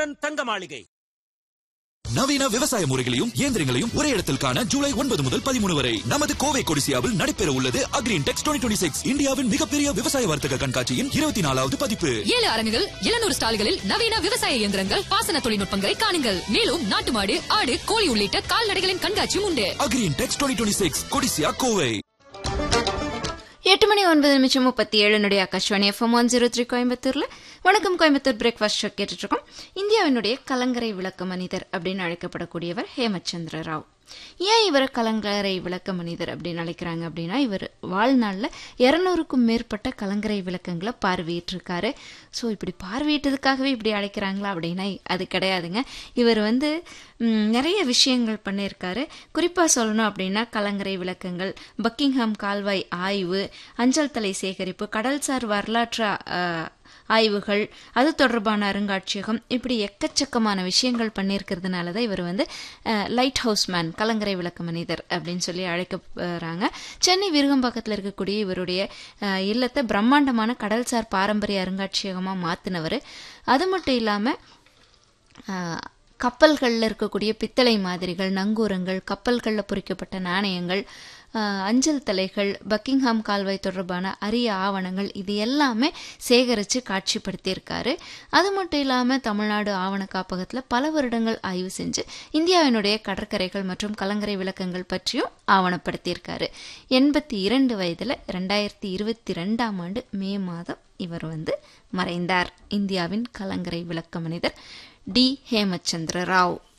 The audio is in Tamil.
ஸ்ரீகுமரன் தங்க மாளிகை நவீன விவசாய முறைகளையும் இயந்திரங்களையும் ஒரே இடத்தில் காண ஜூலை ஒன்பது முதல் பதிமூணு வரை நமது கோவை கொடிசியாவில் நடைபெற உள்ளது அக்ரீன் டெக்ஸ் டுவெண்ட்டி சிக்ஸ் இந்தியாவின் மிகப்பெரிய விவசாய வர்த்தக கண்காட்சியின் இருபத்தி நாலாவது பதிப்பு ஏழு அரங்குகள் எழுநூறு ஸ்டால்களில் நவீன விவசாய இயந்திரங்கள் பாசன தொழில்நுட்பங்களை காணுங்கள் மேலும் நாட்டு மாடு ஆடு கோழி உள்ளிட்ட கால்நடைகளின் கண்காட்சியும் உண்டு Agri Intex twenty six Codissia Kovai எட்டு மணி ஒன்பது நிமிஷம் முப்பத்தி ஏழு நுடைய Akashvani FM one zero three கோயம்புத்தூர்ல வணக்கம் கோயம்புத்தூர் பிரேக்ஃபாஸ்ட் ஷோ கேட்டுட்டு இருக்கோம் இந்தியாவினுடைய கலங்கரை விளக்க மனிதர் அப்படின்னு அழைக்கப்படக்கூடியவர் ஹேமச்சந்திர ராவ் ஏன் இவரை கலங்கரை விளக்க மனிதர் அப்படின்னு அழைக்கிறாங்க அப்படின்னா இவர் வாழ்நாளில் இரநூறுக்கும் மேற்பட்ட கலங்கரை விளக்கங்களை பார்வையிட்டிருக்காரு ஸோ இப்படி பார்வையிட்டதுக்காகவே இப்படி அழைக்கிறாங்களா அப்படின்னா அது கிடையாதுங்க இவர் வந்து ம், நிறைய விஷயங்கள் பண்ணியிருக்காரு குறிப்பாக சொல்லணும் அப்படின்னா கலங்கரை விளக்கங்கள் பக்கிங்ஹாம் கால்வாய் ஆய்வு அஞ்சல் தலை சேகரிப்பு கடல்சார் வரலாற்று ஆ, ஆய்வுகள் அது தொடர்பான அருங்காட்சியகம் இப்படி எக்கச்சக்கமான விஷயங்கள் பண்ணியிருக்கிறதுனால தான் இவர் வந்து லைட் ஹவுஸ் மேன் கலங்கரை விளக்க மனிதர் அப்படின்னு சொல்லி அழைக்கப்படுறாங்க சென்னை விருகம்பாக்கத்தில் இருக்கக்கூடிய இவருடைய அஹ், இல்லத்தை பிரம்மாண்டமான கடல்சார் பாரம்பரிய அருங்காட்சியகமாக மாற்றினவர் அது மட்டும் இல்லாமல் கப்பல்களில் இருக்கக்கூடிய பித்தளை மாதிரிகள் நங்கூரங்கள் கப்பல்களில் பொறிக்கப்பட்ட நாணயங்கள் ஆஹ், அஞ்சல் தலைகள் பக்கிங்ஹாம் கால்வாய் தொடர்பான அரிய ஆவணங்கள் இது எல்லாமே சேகரித்து காட்சிப்படுத்தியிருக்காரு அது மட்டும் இல்லாமல் தமிழ்நாடு ஆவண காப்பகத்தில் பல வருடங்கள் ஆய்வு செஞ்சு இந்தியாவினுடைய கடற்கரைகள் மற்றும் கலங்கரை விளக்கங்கள் பற்றியும் ஆவணப்படுத்தியிருக்காரு எண்பத்தி இரண்டு வயதில் ரெண்டாயிரத்தி இருபத்தி ரெண்டாம் ஆண்டு மே மாதம் இவர் வந்து மறைந்தார் இந்தியாவின் கலங்கரை விளக்க மனிதர் டி ஹேமச்சந்திர ராவ்